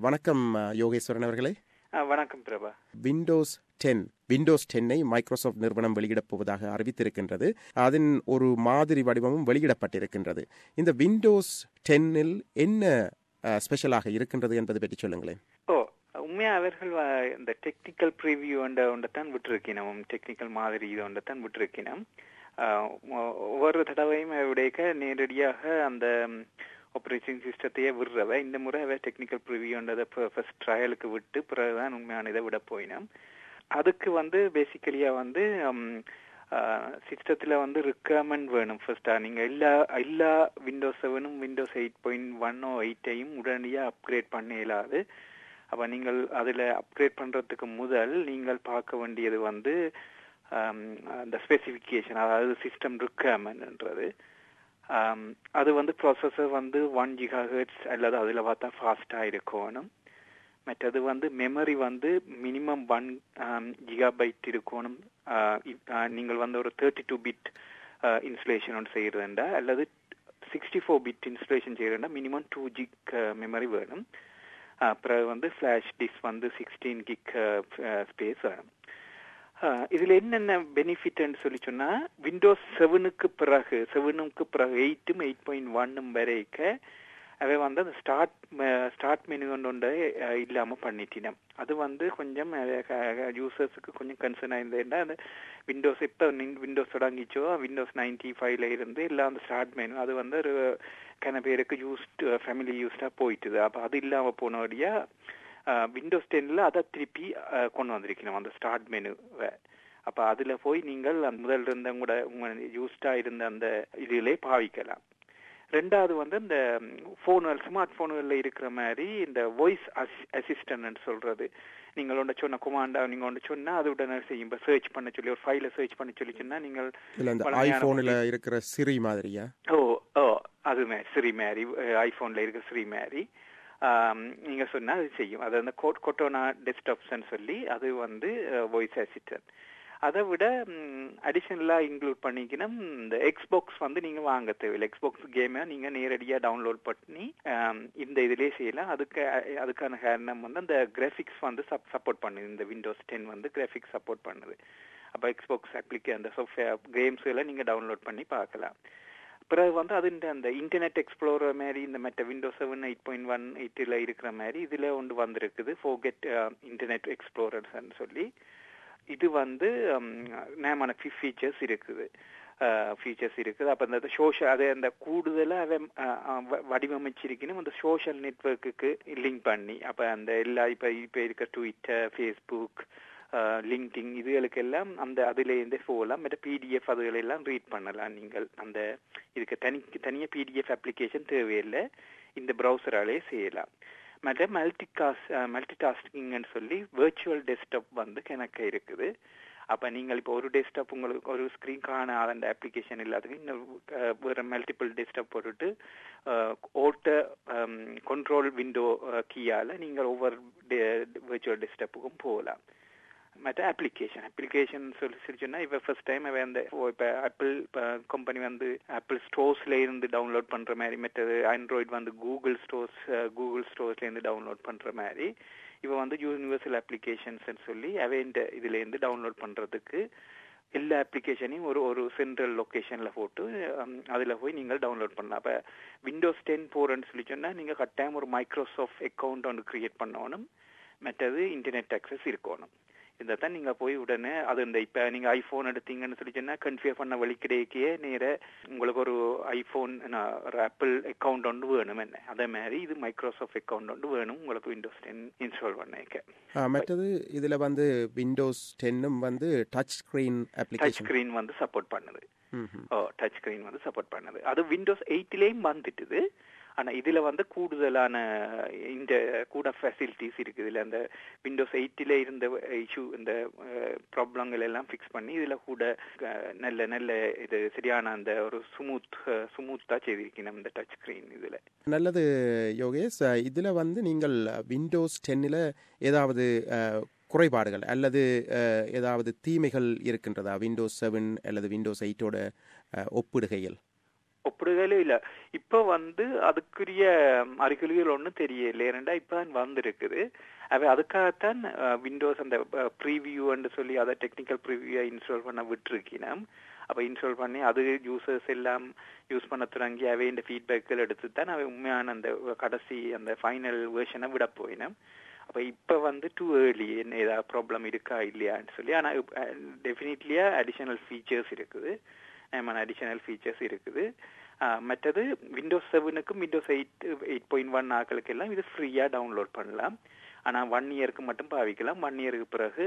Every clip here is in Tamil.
வணக்கம் அஹ், யோகேஸ்வரன் அவர்களே ஆ, வணக்கம் பிரபா விண்டோஸ் டென் விண்டோஸ் டென்னை மைக்ரோசாஃப்ட் நிறுவனம் வெளியிடப் போவதாக அறிவித்திருக்கின்றது அதன் ஒரு மாதிரி வடிவமும் வெளியிடப்பட்டிருக்கின்றது இந்த விண்டோஸ் டென்னில் என்ன அஹ், ஸ்பெஷலாக இருக்கின்றது என்பது பற்றி சொல்லுங்களேன் ஓ உண்மையா அவர்கள் வ- இந்த டெக்னிக்கல் ப்ரிவியூ ஒன்றை ஒன்றைத்தான் விட்டுருக்கினோம் டெக்னிக்கல் மாதிரி இது ஒன்றைத்தான் விட்டுருக்கினோம் ஒவ்வொரு தடவையும் அவருடைய நேரடியாக அந்த ஆப்ரேட்டிங் சிஸ்டத்தையே விடுறவ இந்த முறை அவ டெக்னிக்கல் ப்ரிவியூன்றதை ஃபர்ஸ்ட் ட்ரையலுக்கு விட்டு பிறகுதான் உண்மையான இதை விட போயினோம் அதுக்கு வந்து பேசிக்கலியா வந்து சிஸ்டத்தில் வந்து ரிக்குவயர்மெண்ட் வேணும் ஃபர்ஸ்டா நீங்க எல்லா எல்லா விண்டோஸ் செவனும் விண்டோஸ் எயிட் பாயிண்ட் ஒன்னோ எயிட்டையும் உடனடியாக அப்கிரேட் பண்ண இயலாது அப்ப நீங்கள் அதுல அப்கிரேட் பண்றதுக்கு முதல் நீங்கள் பார்க்க வேண்டியது வந்து ஆம், அந்த ஸ்பெசிஃபிகேஷன் அதாவது சிஸ்டம் ரிக்குவயர்மெண்ட்ன்றது ஆம், அது வந்து ப்ராசஸர் வந்து ஒன் ஜிகாஹெட்ஸ் அல்லது அதில் பார்த்தா ஃபாஸ்ட்டாக இருக்கணும் மற்றது வந்து மெமரி வந்து மினிமம் ஒன் ஜிகாபைட் இருக்கணும் ஆ, இப்- ஆ, நீங்கள் வந்து ஒரு தேர்ட்டி டூ பிட் இன்ஸ்டலேஷன் ஒன்று செய்கிறதுண்டா அல்லது சிக்ஸ்டி ஃபோர் பிட் இன்ஸ்டலேஷன் செய்கிறதுண்டா மினிமம் டூ ஜிக் மெமரி வேணும் அப்புறம் வந்து ஃப்ளாஷ் டிஸ்க் வந்து சிக்ஸ்டீன் கிக் ஸ்பேஸ் வேணும் ஆஹ் இதுல என்னென்ன பெனிஃபிட்னு சொல்லி சொன்னா விண்டோஸ் செவனுக்கு பிறகு செவனுக்கு பிறகு எயிட்டும் எயிட் பாயிண்ட் ஒன்னும் வரைக்கும் அவை வந்து அந்த ஸ்டார்ட் ஸ்டார்ட் மெனு கொண்டு இல்லாம பண்ணிட்டினோம் அது வந்து கொஞ்சம் யூசர்ஸுக்கு கொஞ்சம் கன்சர்ன் ஆயிருந்தேன்டா அந்த விண்டோஸ் இப்போ விண்டோஸ் தொடங்கிச்சோ விண்டோஸ் நைன்டி ஃபைவ்ல இருந்து எல்லாம் அந்த ஸ்டார்ட் மெனு அது வந்து ஒரு கன பேருக்கு யூஸ்ட் ஃபேமிலி யூஸ்டா போயிட்டுது அப்ப அது இல்லாம போனபடியா விண்டோஸ் டென்ல அதை திருப்பி அஹ், கொண்டு வந்திருக்கணும் அந்த ஸ்டார்ட் மெனுவை அப்ப அதுல போய் நீங்கள் அந்த முதல்ல இருந்த கூட உங்க யூஸ்டா இருந்த அந்த இதுல பாவிக்கலாம் ரெண்டாவது வந்து இந்த போன்கள் ஸ்மார்ட் போன்கள்ல இருக்கிற மாதிரி இந்த வாய்ஸ் அசிஸ்டன்ட் சொல்றது நீங்கள் ஒன்று சொன்ன குமாண்டா நீங்க ஒன்று சொன்னா அது உடனே செய்யும் இப்போ சர்ச் பண்ண சொல்லி ஒரு ஃபைல சர்ச் பண்ண சொல்லி சொன்னா நீங்கள் இல்ல இந்த பழமையான ஐபோனில் இருக்கிற சிரி மாதிரியா ஓ ஓ அது மே ஸ்ரீ மேரி ஐபோன்ல இருக்க ஸ்ரீ மேரி ஆம், நீங்க சொன்னா அது செய்யும் அது அந்த கோட் கொட்டோனா டெஸ்க்டாப்ஸ்ன்னு சொல்லி அது வந்து வாய்ஸ் அசிஸ்டன்ட் அதை விட அடிஷனலா இன்க்ளூட் பண்ணிக்கணும் இந்த எக்ஸ்பாக்ஸ் வந்து நீங்க வாங்க தேவையில்லை எக்ஸ்பாக்ஸ் கேமை நீங்க நேரடியா டவுன்லோட் பண்ணி ஆம், இந்த இதுலயே செய்யலாம் அதுக்கு அஹ், அதுக்கான காரணம் வந்து அந்த கிராஃபிக்ஸ் வந்து சப்போர்ட் பண்ணுது இந்த விண்டோஸ் டென் வந்து கிராஃபிக்ஸ் சப்போர்ட் பண்ணுது அப்போ எக்ஸ்பாக்ஸ் அப்ளிகே அந்த சாஃப்ட்வேர் கேம்ஸ் எல்லாம் நீங்க டவுன்லோட் பண்ணி பார்க்கலாம் பிறகு வந்து அது இந்த அந்த இன்டர்நெட் எக்ஸ்ப்ளோரர் மாதிரி இந்த மற்ற Windows seven eight point one எயிட்டில் இருக்கிற மாதிரி இதில் ஒன்று வந்திருக்குது ஃபோகெட் இன்டர்நெட் எக்ஸ்ப்ளோரர்ஸ்ன்னு சொல்லி இது வந்து நேமான ஃபீச்சர்ஸ் இருக்குது ஃபீச்சர்ஸ் இருக்குது அப்போ அந்த சோஷியல் அதை அந்த கூடுதலாக அதை வடிவமைச்சிருக்கணும் அந்த சோஷியல் நெட்ஒர்க்குக்கு லிங்க் பண்ணி அப்போ அந்த எல்லா இப்போ இப்போ இருக்க ட்விட்டர் ஃபேஸ்புக் லிங்க்டிங் இதுகளுக்கெல்லாம் அந்த அதுலேருந்தே போகலாம் மற்ற பிடிஎஃப் அதுகளெல்லாம் ரீட் பண்ணலாம் நீங்கள் அந்த இதுக்கு தனி தனியாக பிடிஎஃப் அப்ளிகேஷன் தேவையில்லை இந்த ப்ரௌசராலே செய்யலாம் மற்ற மல்டி காஸ் மல்டி டாஸ்கிங்னு சொல்லி வேர்ச்சுவல் டெஸ்க்டாப் வந்து கணக்கு இருக்குது அப்போ நீங்கள் இப்போ ஒரு டெஸ்க்டாப் உங்களுக்கு ஒரு ஸ்க்ரீன் காணாத அந்த அப்ளிகேஷன் இல்லாதது இன்னும் அஹ், வேற மல்டிபிள் டெஸ்க்டாப் போட்டுட்டு ஓட்ட கண்ட்ரோல் விண்டோ கீயால் நீங்கள் ஒவ்வொரு வேர்ச்சுவல் டெஸ்க்டாப்புக்கும் போகலாம் மற்ற அப்ளிகேஷன் அப்ளிகேஷன் சொல்லி சொல்லிச்சுன்னா இப்போ ஃபர்ஸ்ட் டைம் அவன் அந்த இப்போ ஆப்பிள் கம்பெனி வந்து ஆப்பிள் ஸ்டோர்ஸ்ல இருந்து டவுன்லோட் பண்ற மாதிரி மற்றது ஆண்ட்ராய்டு வந்து கூகுள் ஸ்டோர்ஸ் கூகுள் ஸ்டோர்ஸ்ல இருந்து டவுன்லோட் பண்ற மாதிரி இவன் வந்து யூனிவர்சல் அப்ளிகேஷன்ஸ் சொல்லி அவன் இதுல இருந்து டவுன்லோட் பண்றதுக்கு எல்லா அப்ளிகேஷனையும் ஒரு ஒரு சென்ட்ரல் லொக்கேஷன்ல போட்டு ஹம், அதுல போய் நீங்கள் டவுன்லோட் பண்ணலாம் அப்ப விண்டோஸ் டென் போறேன்னு சொல்லி சொன்னா நீங்க கட்டாயம் ஒரு மைக்ரோசாஃப்ட் அக்கௌண்ட் ஒன்று கிரியேட் பண்ணணும் மற்றது இன்டர்நெட் அக்சஸ் இருக்கணும் இதை தான் நீங்க போய் உடனே அது இந்த இப்ப நீங்க ஐபோன் எடுத்தீங்கன்னு சொல்லி சொன்னா கன்ஃபியூர் பண்ண வழி கிடைக்கே நேர உங்களுக்கு ஒரு ஐபோன் ஒரு ஆப்பிள் அக்கௌண்ட் ஒன்று வேணும் என்ன அதே மாதிரி இது மைக்ரோசாஃப்ட் அக்கௌண்ட் ஒன்று வேணும் உங்களுக்கு விண்டோஸ் டென் இன்ஸ்டால் பண்ணிக்க ஆ, மற்றது இதுல வந்து விண்டோஸ் டென்னும் வந்து touch screen touch application screen வந்து சப்போர்ட் பண்ணுது ஓ டச் ஸ்கிரீன் வந்து சப்போர்ட் பண்ணுது அது விண்டோஸ் எயிட்லேயும் வந்துட்டுது ஆனா இதுல வந்து கூடுதலான இந்த கூட ஃபெசிலிட்டிஸ் இருக்குது இதுல அந்த விண்டோஸ் எயிட்டில இருந்த இஷ்யூ இந்த ப்ராப்ளங்கள் எல்லாம் ஃபிக்ஸ் பண்ணி இதுல கூட அஹ், நல்ல நல்ல இது சரியான அந்த ஒரு சுமூத் சுமூத்தா செய்திருக்கணும் இந்த டச் ஸ்கிரீன் இதுல நல்லது யோகேஷ் அ, இதுல வந்து நீங்கள் விண்டோஸ் டென்னில் ஏதாவது அ, குறைபாடுகள் அல்லது அ, ஏதாவது தீமைகள் இருக்கின்றதா விண்டோஸ் செவன் அல்லது விண்டோஸ் எயிட்டோட ஒப்பிடுகையில் ஒப்பிடுதலே இல்ல இப்ப வந்து அதுக்குரிய அறிகுறிகள் ஒன்றும் தெரியல ஏனண்டா இப்பதான் வந்திருக்குது அவை அதுக்காகத்தான் விண்டோஸ் அந்த ப்ரீவியூன்னு சொல்லி அதை டெக்னிக்கல் ப்ரீவியூ இன்ஸ்டால் பண்ண விட்டுருக்கினோம் அப்ப இன்ஸ்டால் பண்ணி அது யூசர்ஸ் எல்லாம் யூஸ் பண்ண தொடங்கி அவை இந்த ஃபீட்பேக்கள் எடுத்து தான் அவை உண்மையான அந்த கடைசி அந்த ஃபைனல் வேர்ஷனை விட போயினோம் அப்ப இப்ப வந்து டூ ஏர்லி என்ன ஏதாவது ப்ராப்ளம் இருக்கா இல்லையான்னு சொல்லி ஆனா டெஃபினெட்லியா அடிஷனல் ஃபீச்சர்ஸ் இருக்குது அடிஷனல் ஃபீச்சர்ஸ் இருக்குது மற்றது விண்டோஸ் செவனுக்கும் Windows eight eight point one ஆக்களுக்கு எல்லாம் இது ஃப்ரீயா டவுன்லோட் பண்ணலாம் ஆனா ஒன் இயருக்கு மட்டும் பாவிக்கலாம் ஒன் இயருக்கு பிறகு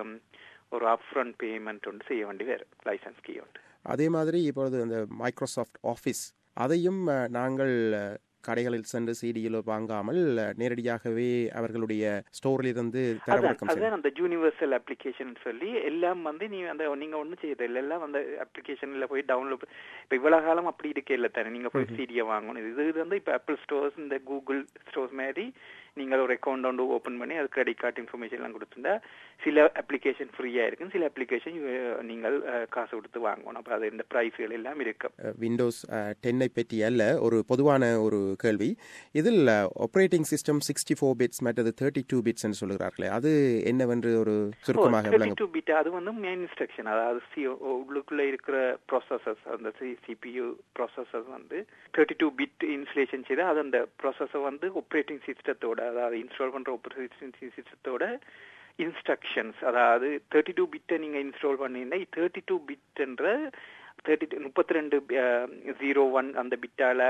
ஒரு அப் ஃப்ரண்ட் பேமெண்ட் ஒன்று செய்ய வேண்டி வேறு லைசன்ஸ் கீ உண்டு அதே மாதிரி இப்பொழுது அந்த மைக்ரோசாஃப்ட் ஆஃபீஸ் அதையும் நாங்கள் கடைகளில் சென்று சிடியிலோ வாங்காமல் நேரடியாகவே அவர்களுடைய ஸ்டோரில் இருந்து தரவிறக்கம் அதான் அந்த யூனிவர்சல் அப்ளிகேஷன் சொல்லி எல்லாம் வந்து நீ அந்த நீங்க ஒன்றும் செய்யறது இல்லை எல்லாம் அந்த அப்ளிகேஷன்ல போய் டவுன்லோட் இப்ப இவ்வளவு காலம் அப்படி இருக்கே இல்லை தானே நீங்க போய் சிடியை வாங்கணும் இது இது வந்து இப்ப ஆப்பிள் ஸ்டோர்ஸ் இந்த கூகுள் ஸ்டோர்ஸ் மாதிரி நீங்கள் ஒரு அக்கௌண்ட் ஒன்று ஓப்பன் பண்ணி அது கிரெடிட் கார்டு இன்ஃபர்மேஷன் எல்லாம் கொடுத்துருந்தா சில அப்ளிகேஷன் ஃப்ரீயா இருக்கு சில அப்ளிகேஷன் நீங்கள் காசு கொடுத்து வாங்கணும் அப்ப அது இந்த பிரைஸ்கள் எல்லாம் இருக்கு விண்டோஸ் டென்னை பற்றி அல்ல ஒரு பொதுவான ஒரு கேள்வி இதில் operating system sixty four bits மற்றது தேர்ட்டி டூ பிட்ஸ் என்று சொல்கிறார்களே அது என்னவென்று ஒரு சுருக்கமாக தேர்ட்டி டூ பிட் அது வந்து மெயின் இன்ஸ்ட்ரக்ஷன் அதாவது உள்ளுக்குள்ள இருக்கிற ப்ராசஸர்ஸ் அந்த சிபியூ ப்ராசஸர் வந்து தேர்ட்டி டூ பிட் இன்ஸ்டலேஷன் செய்து அது அந்த ப்ராசஸர் வந்து ஆப்ரேட்டிங் சிஸ்டத்தோட அதாவது இன்ஸ்டால் பண்ற ஆப்ரேட்டிங் சிஸ்டத்தோட இன்ஸ்ட்ரக்ஷன்ஸ் அதாவது தேர்ட்டி டூ பிட்டை நீங்க இன்ஸ்டால் பண்ணீங்கன்னா தேர்ட்டி டூ பிட்ன்ற தேர்ட்டி முப்பத்தி ரெண்டு ஜீரோ ஒன் அந்த பிட்டால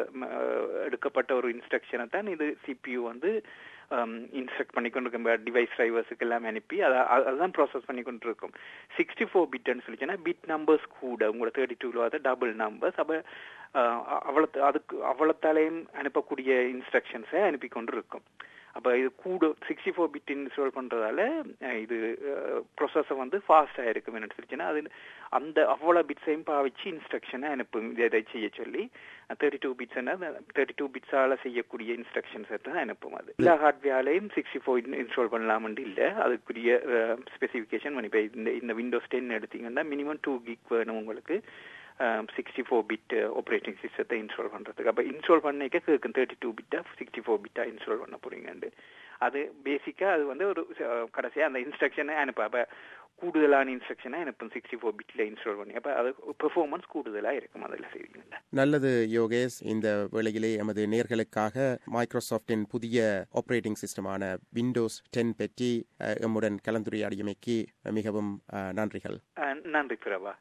எடுக்கப்பட்ட ஒரு இன்ஸ்ட்ரக்ஷனை தான் இது சிபியூ வந்து இன்ஸ்ட்ரக்ட் பண்ணி கொண்டு டிவைஸ் டிரைவர்ஸுக்கு எல்லாம் அனுப்பி அதுதான் ப்ராசஸ் பண்ணி கொண்டு இருக்கும் சிக்ஸ்டி ஃபோர் பிட்னு சொல்லிச்சுன்னா பிட் நம்பர்ஸ் கூட உங்களோட தேர்ட்டி டூல வந்து டபுள் நம்பர்ஸ் அப்போ அவ்வளோ அதுக்கு அவ்வளோத்தாலையும் அனுப்பக்கூடிய இன்ஸ்ட்ரக்ஷன்ஸை அனுப்பி கொண்டு இருக்கும் அப்போ இது கூட சிக்ஸ்டி ஃபோர் பிட் இன்ஸ்டால் பண்ணுறதால இது ப்ரொசஸர் வந்து ஃபாஸ்டாக இருக்கும் என்ன சொல்லிச்சுன்னா அது அந்த அவ்வளோ பிட்ஸையும் பாவிச்சு இன்ஸ்ட்ரக்ஷனை அனுப்பும் இதை செய்ய சொல்லி தேர்ட்டி டூ பிட்ஸ்னா தேர்ட்டி டூ பிட்ஸால் செய்யக்கூடிய இன்ஸ்ட்ரக்ஷன்ஸ் தான் அனுப்பும் அது எல்லா ஹார்ட்வேர்லையும் சிக்ஸ்டி ஃபோர் இன்ஸ்டால் பண்ணலாம்னு இல்லை அதுக்குரிய ஸ்பெசிஃபிகேஷன் இப்போ இந்த இந்த விண்டோஸ் டென் எடுத்தீங்கன்னா மினிமம் டூ கிக் வேணும் உங்களுக்கு சிக்ஸ்டி ஃபோர் பிட் ஆப்ரேட்டிங் சிஸ்டத்தை இன்ஸ்டால் பண்ணுறதுக்கு அப்போ இன்ஸ்டால் பண்ணிக்க கேட்கும் தேர்ட்டி டூ பிட்டா சிக்ஸ்டி ஃபோர் பிட்டா இன்ஸ்டால் பண்ண போறீங்கன்னு அது பேசிக்காக அது வந்து ஒரு கடைசியாக அந்த இன்ஸ்ட்ரக்ஷனை அனுப்ப அப்போ கூடுதலான இன்ஸ்ட்ரக்ஷனை அனுப்பும் சிக்ஸ்டி ஃபோர் பிட்டில் இன்ஸ்டால் பண்ணி அப்போ அது பெர்ஃபார்மன்ஸ் கூடுதலாக இருக்கும் அதில் செய்வீங்க நல்லது யோகேஷ் இந்த வேளையிலே எமது நேர்களுக்காக மைக்ரோசாஃப்டின் புதிய ஆப்ரேட்டிங் சிஸ்டமான விண்டோஸ் டென் பற்றி எம்முடன் கலந்துரையாடியமைக்கு மிகவும் நன்றிகள் நன்றி பிரபா